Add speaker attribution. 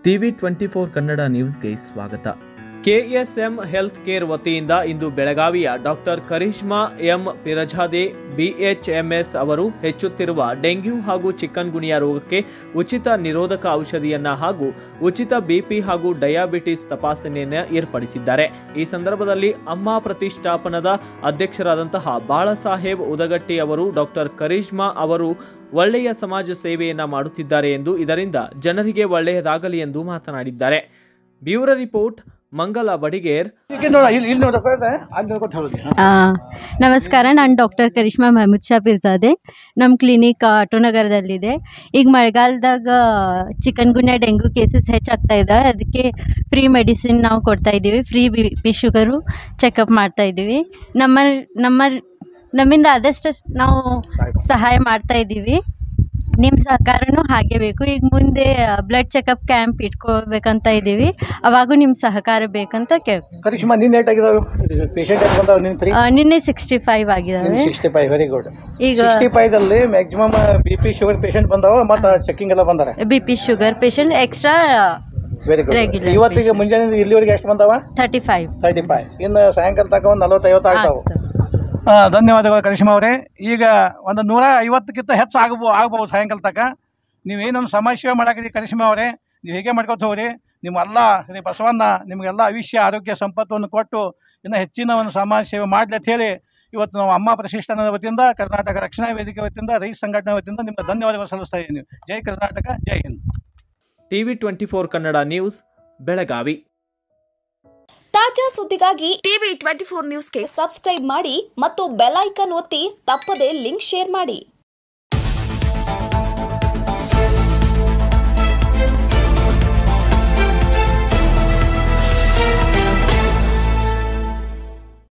Speaker 1: TV twenty four Kannada ನ್ಯೂಸ್ಗೆ ಸ್ವಾಗತ ಕೆಎಸ್ಎಂ health care ವತಿಯಿಂದ ಇಂದು ಬೆಳಗಾವಿಯ doctor Karishma M Pirzade BHMS ಅವರು ಹೆಚ್ಚುತ್ತಿರುವ ಡೆಂಗ್ಯೂ ಹಾಗೂ ಚಿಕನ್ ಗುನಿಯಾ ರೋಗಕ್ಕೆ ಉಚಿತ ನಿರೋಧಕ ಔಷಧಿಯನ್ನ ಹಾಗೂ ಉಚಿತ ಬಿಪಿ ಹಾಗೂ ಡಯಾಬಿಟಿಸ್ ತಪಾಸಣೆಯನ್ನು ಏರ್ಪಡಿಸಿದ್ದಾರೆ ಈ ಸಂದರ್ಭದಲ್ಲಿ ಅಮ್ಮ ಪ್ರತಿಷ್ಠಾಪನದ ಅಧ್ಯಕ್ಷರಾದಂತಹ ಬಾಳಸಾಹೇಬ್ ಉದಗಟ್ಟಿ ಅವರು ಡಾಕ್ಟರ್ ಕರಿಷ್ಮಾ ಅವರು ಒಳ್ಳೆಯ ಸಮಾಜ ಸೇವೆಯನ್ನ ಮಾಡುತ್ತಿದ್ದಾರೆ ಎಂದು ಇದರಿಂದ ಜನರಿಗೆ ಒಳ್ಳೆಯದಾಗಲಿ ಎಂದು ಮಾತನಾಡಿದ್ದಾರೆ ಬ್ಯೂರೋ ರಿಪೋರ್ಟ್ ಮಂಗಲ ಬಡಿಗೇರ್
Speaker 2: ಇಲ್ಲಿ ನೋಡ ಇಲ್ಲಿ ಇಲ್ಲಿ ನೋಡಪ್ಪ ಅಲ್ಲಿ ನೋಡ್ಕೊತ ಹೋಗಿ
Speaker 3: ಆ, ನಮಸ್ಕಾರ ನಾನು ಡಾಕ್ಟರ್ ಕರಿಷ್ಮಾ ಮೆಹಮೂದ್ ಶಾ ಪಿರ್ಜಾದೆ ನಮ್ಮ ಕ್ಲಿನಿಕ್ ಆಟೋನಗರದಲ್ಲಿದೆ ಈಗ ಮಳೆಗಾಲದಾಗ ಚಿಕನ್ ಗುನ್ಯಾ ಡೆಂಗು ಕೇಸಸ್ ಹೆಚ್ಚಾಗ್ತಾ ಇದ್ದಾವೆ ಅದಕ್ಕೆ ಫ್ರೀ ಮೆಡಿಸಿನ್ ನಾವು ಕೊಡ್ತಾ ಇದ್ದೀವಿ free B P sugar checkup ಮಾಡ್ತಾ ಇದ್ದೀವಿ ನಮ್ಮಲ್ಲಿ ನಮ್ಮಲ್ಲಿ ನಮ್ಮಿಂದ ಆದಷ್ಟು ನಾವು ಸಹಾಯ ಮಾಡ್ತಾ ಇದ್ದೀವಿ ನಿಮ್ಮ ಸಹಕಾರನೂ ಹಾಗೆ ಬೇಕು ಈಗ ಮುಂದೆ ಬ್ಲಡ್ ಚೆಕಪ್ ಕ್ಯಾಂಪ್ ಇಟ್ಕೋಬೇಕಂತ ಇದ್ದೀವಿ ಅವಾಗೂ ನಿಮ್ಮ ಸಹಕಾರ ಬೇಕಂತ ಕೇಳ್ತೀನಿ
Speaker 2: ಕರಿಷ್ಮಾ ನಿನ್ನ ಏಟ್ ಆಗಿದಾವೆ ಪೇಷಂಟ್ ಯಾರು ಬಂದಾವ ನಿನ್ನ ಫ್ರೀ
Speaker 3: ಆ, ನಿನ್ನೆ ಸಿಕ್ಸ್ಟಿ ಫೈವ್ ಆಗಿದ್ದಾವೆ
Speaker 2: ಸಿಕ್ಸ್ಟಿ ಫೈವ್ ವೆರಿ ಗುಡ್
Speaker 3: ಈಗ
Speaker 2: ಸಿಕ್ಸ್ಟಿ ಫೈವ್ದಲ್ಲಿ maximum B P sugar patient ಬಂದಾವ ಮತ್ತು ಚೆಕಿಂಗ್ ಎಲ್ಲ ಬಂದಾರೆ
Speaker 3: B P sugar patient extra
Speaker 2: very good
Speaker 3: Regular
Speaker 2: ಇವತ್ತಿಗೆ ಮುಂಜಾನೆ ಇಲ್ಲಿವರೆಗೆ ಎಷ್ಟು ಬಂದಾವ
Speaker 3: ತರ್ಟಿ ಫೈವ್
Speaker 2: ತರ್ಟಿ ಫೈವ್ ಇನ್ನು ಸಾಯಂಕಾಲ ತನಕ ಒಂದು ನಲವತ್ತೈವತ್ತು ಆಗ್ತಾವೆ ಹಾಂ ಧನ್ಯವಾದಗಳು ಕರಿಷ್ಮಾ ಅವರೇ ಈಗ ಒಂದು ನೂರ ಐವತ್ತಕ್ಕಿಂತ ಹೆಚ್ಚು ಆಗಬೋ ಆಗ್ಬೋದು ಸಾಯಂಕಾಲ ತನಕ ನೀವೇನೊಂದು ಸಮಾಜ ಸೇವೆ ಮಾಡಾಕಿರಿ ಕರಿಷ್ಮಾ ಅವರೇ ನೀವು ಹೇಗೆ ಮಾಡ್ಕೊತ ಹೋಗ್ರಿ ನಿಮ್ಮೆಲ್ಲ ಶ್ರೀ ಬಸವಣ್ಣ ನಿಮಗೆಲ್ಲ ಆಯುಷ್ಯ ಆರೋಗ್ಯ ಸಂಪತ್ತನ್ನು ಕೊಟ್ಟು ಇನ್ನು ಹೆಚ್ಚಿನ ಒಂದು ಸಮಾಜ ಸೇವೆ ಮಾಡಲಿ ಅಂತ ಹೇಳಿ ಇವತ್ತು ನಾವು ಅಮ್ಮ ಪ್ರತಿಷ್ಠಾನದ ವತಿಯಿಂದ ಕರ್ನಾಟಕ ರಕ್ಷಣಾ ವೇದಿಕೆ ವತಿಯಿಂದ ರೈತ ಸಂಘಟನೆ ವತಿಯಿಂದ ನಿಮಗೆ ಧನ್ಯವಾದಗಳು ಸಲ್ಲಿಸ್ತಾ ಇದ್ದೀನಿ Jai Karnataka Jai Hind
Speaker 1: TV twenty four Kannada news Belagavi
Speaker 4: ತಾಜಾ ಸುದ್ದಿಗಾಗಿ ಟಿವಿ ಟ್ವೆಂಟಿ ಫೋರ್ ನ್ಯೂಸ್ಗೆ ಸಬ್ಸ್ಕ್ರೈಬ್ ಮಾಡಿ ಮತ್ತು ಬೆಲ್ ಐಕಾನ್ ಒತ್ತಿ ತಪ್ಪದೇ ಲಿಂಕ್ ಶೇರ್ ಮಾಡಿ